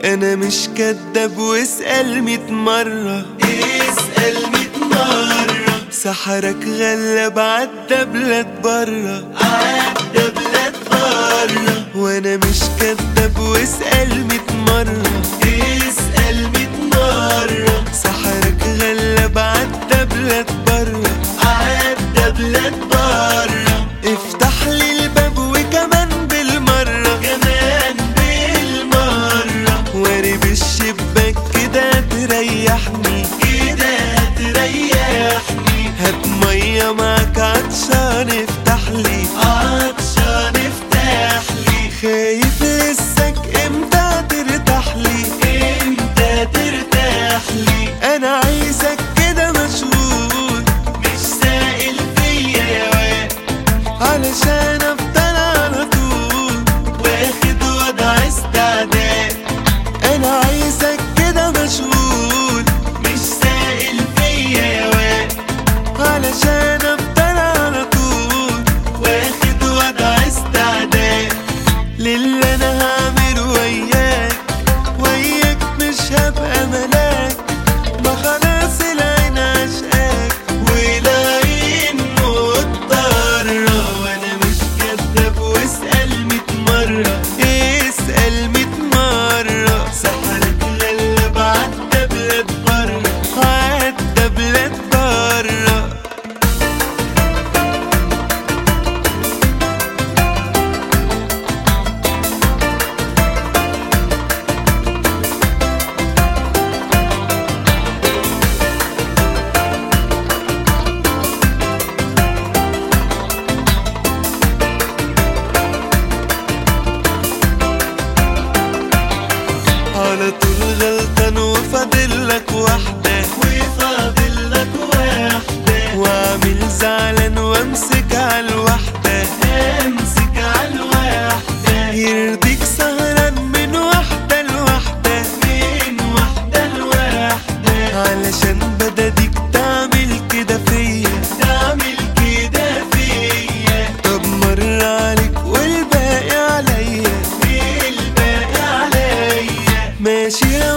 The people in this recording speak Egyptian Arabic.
انا مش كداب واسأل ميت مرة اسأل ميت مرة سحرك غلب عدى بلاد برا عدى بلاد برا وانا مش كداب واسأل ميت مرة اسأل ميت مرة سحرك غلب عدى بلاد برا عدى بلاد برا افتح لي الباب وكمان بالمرة كمان بالمرة وارب الشباك كده تريحني كده تريحني هات مية معاك عطشان افتح لي عطشان افتح لي خايف لسك امتى ترتاح لي امتى ترتاح لي انا عايزك كده مشغول مش سائل فيا يا واد علشان افضل على طول واخد وضع استعداد انا عايزك كده مشغول مش سائل فيا يا واد علشان افضل على طول واخد وضع استعداد للي انا هعمله وياك وياك مش هبقى ملاك ما خلاص العين عشقاك والعين مضطرة وانا مش كداب واسأل ميت مرة اسأل ميت مرة سحرك غلب عدى بلاد برا عدى بلاد برا على طول غلطان وفاضل لك واحدة وفاضل لك واحدة واعمل زعلان وامسك على الواحدة امسك على الواحدة يرضيك سهران من واحدة لواحدة من واحدة لواحدة علشان بدديك تعمل كده فيا تعمل كده فيا طب مر عليك والباقي عليا الباقي عليا ماشي يا